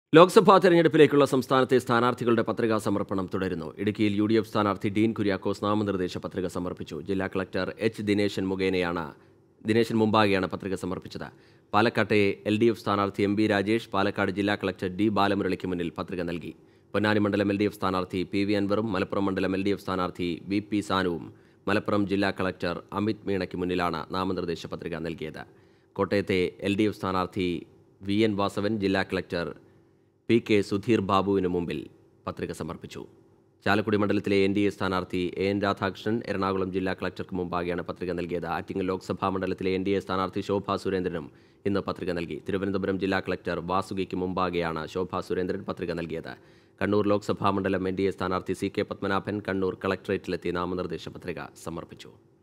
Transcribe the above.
ലോക്സഭാ തെരഞ്ഞെടുപ്പിലേക്കുള്ള സംസ്ഥാനത്തെ സ്ഥാനാർത്ഥികളുടെ പത്രികാ സമർപ്പണം തുടരുന്നു ഇടുക്കിയിൽ യു ഡി എഫ് സ്ഥാനാർത്ഥി ഡീൻ കുര്യാക്കോസ് നാമനിർദ്ദേശ പത്രിക സമർപ്പിച്ചു ജില്ലാ കളക്ടർ എച്ച് ദിനേശൻ മുഖേനയാണ് ദിനേശൻ മുമ്പാകെയാണ് പത്രിക സമർപ്പിച്ചത് പാലക്കാട്ടെ എൽ ഡി എഫ് സ്ഥാനാർത്ഥി എം ബി രാജേഷ് പാലക്കാട് ജില്ലാ കളക്ടർ ഡി ബാലമുരളിക്ക് മുന്നിൽ പത്രിക നൽകി പൊന്നാനി മണ്ഡലം എൽ ഡി എഫ് സ്ഥാനാർത്ഥി പി വി അൻവറും മലപ്പുറം മണ്ഡലം എൽ ഡി എഫ് സ്ഥാനാർത്ഥി വി പി സാനുവും മലപ്പുറം ജില്ലാ കളക്ടർ അമിത് മീണയ്ക്ക് മുന്നിലാണ് നാമനിർദ്ദേശ പത്രിക നൽകിയത് കോട്ടയത്തെ എൽ ഡി എഫ് സ്ഥാനാർത്ഥി വി എൻ വാസവൻ ജില്ലാ കളക്ടർ പി കെ സുധീർ ബാബുവിന് മുമ്പിൽ പത്രിക സമർപ്പിച്ചു ചാലക്കുടി മണ്ഡലത്തിലെ എൻ ഡി എ സ്ഥാനാർത്ഥി എ എൻ രാധാകൃഷ്ണൻ എറണാകുളം ജില്ലാ കളക്ടർക്ക് മുമ്പാകെയാണ് പത്രിക നൽകിയത് ആറ്റിങ്ങൽ ലോക്സഭാ മണ്ഡലത്തിലെ എൻ ഡി എ സ്ഥാനാർത്ഥി ശോഭാ സുരേന്ദ്രനും ഇന്ന് പത്രിക നൽകി തിരുവനന്തപുരം ജില്ലാ കളക്ടർ വാസുകിക്ക് മുമ്പാകെയാണ് ശോഭാ സുരേന്ദ്രൻ പത്രിക നൽകിയത് കണ്ണൂർ ലോക്സഭാ മണ്ഡലം എൻ ഡി എ സ്ഥാനാർത്ഥി സി കെ പത്മനാഭൻ കണ്ണൂർ കളക്ടറേറ്റിലെത്തി നാമനിർദ്ദേശ പത്രിക സമർപ്പിച്ചു